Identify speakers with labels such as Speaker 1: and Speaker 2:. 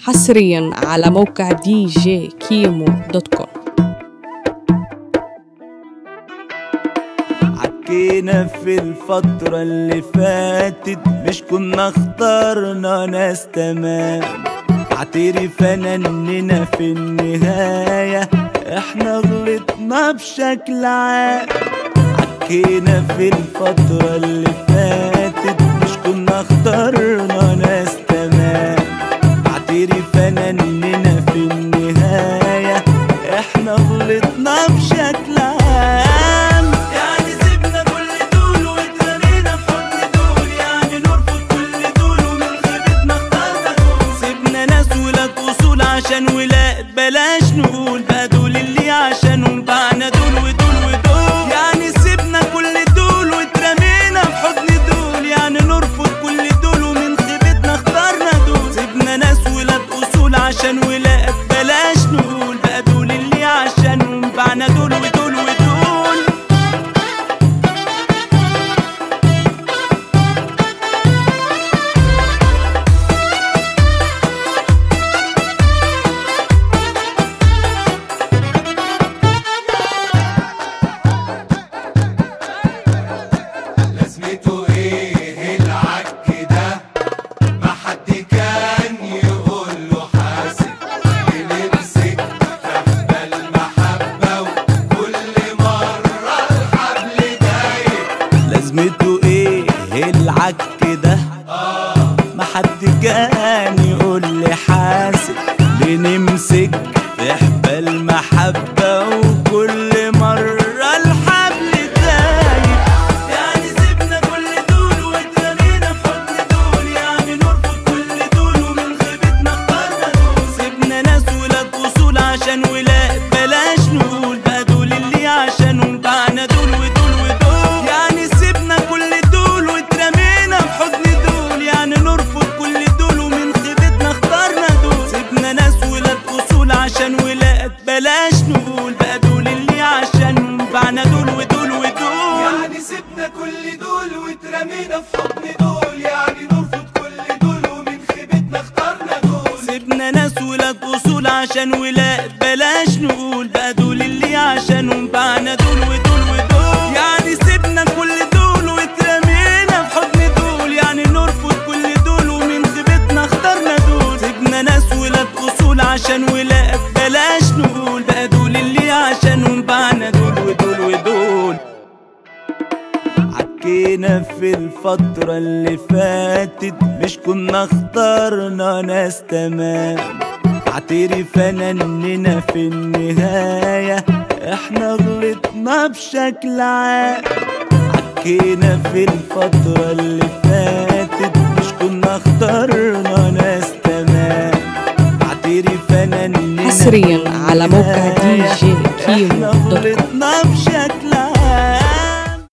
Speaker 1: حصريا على موقع دي جي كيمو دوت كوم
Speaker 2: عكينا في الفترة اللي فاتت مش كنا اخترنا ناس تمام اعترف انا اننا في النهاية احنا غلطنا بشكل عام عكينا في الفترة اللي فاتت مش كنا اخترنا ناس تمام اعترف انا اننا في النهاية احنا غلطنا بشكل عام يعني سيبنا كل دول واترمينا في حضن دول يعني نرفض كل دول ومن خيبتنا اخترنا دول سيبنا ناس ولاد اصول عشان ولاد بلاش نقول بقى دول اللي عشانهم باعنا دول ودول ودول يعني سيبنا كل دول واترمينا في حضن دول يعني نرفض كل دول ومن خيبتنا اخترنا دول سيبنا ناس ولاد اصول عشان ولاد بلاش نقول بقى دول اللي عشانهم باعنا دول ودول ودول
Speaker 3: لازمته ايه العك ده ما حد كان يقول له حاسب بنمسك فحبة المحبة وكل مرة الحبل دايب
Speaker 2: لازمته ايه العك ده ما حد كان يقول لي حاسب بنمسك في حبال المحبة وكل مرة الحبل دايب يعني سيبنا كل دول واترمينا في حضن دول يعني نرفض كل دول ومن خيبتنا اخترنا دول سيبنا ناس ولاد اصول عشان ولاد بلاش نقول بقى دول اللي عشانهم باعنا دول ودول ودول يعني سيبنا كل دول واترمينا في حضن دول يعني نرفض كل دول ومن خيبتنا اخترنا دول سيبنا ناس ولاد اصول عشان ولاد بلاش نقول بقى دول اللي عشانهم باعنا دول ودول ودول
Speaker 3: يعني سيبنا كل دول واترمينا في حضن دول يعني نرفض كل دول ومن خيبتنا اخترنا دول
Speaker 2: سيبنا ناس ولاد اصول عشان ولاد بلاش نقول بقى دول اللي عشانهم باعنا دول ودول ودول يعني سيبنا كل دول واترمينا في حضن دول يعني نرفض كل دول ومن خيبتنا اخترنا دول سيبنا ناس ولاد اصول عشان ولاد بلاش نقول بقى دول اللي عشانهم باعنا دول ودول ودول عكينا في الفترة اللي فاتت مش كنا اخترنا ناس تمام اعترف انا اننا في النهاية احنا غلطنا بشكل عام عكينا في الفترة اللي فاتت مش كنا اخترنا ناس تمام اعترف انا اننا
Speaker 1: حصرياً
Speaker 2: في
Speaker 1: على موقع
Speaker 2: النهاية
Speaker 1: DJ كيمو
Speaker 2: إحنا
Speaker 1: دوت كوم.
Speaker 2: غلطنا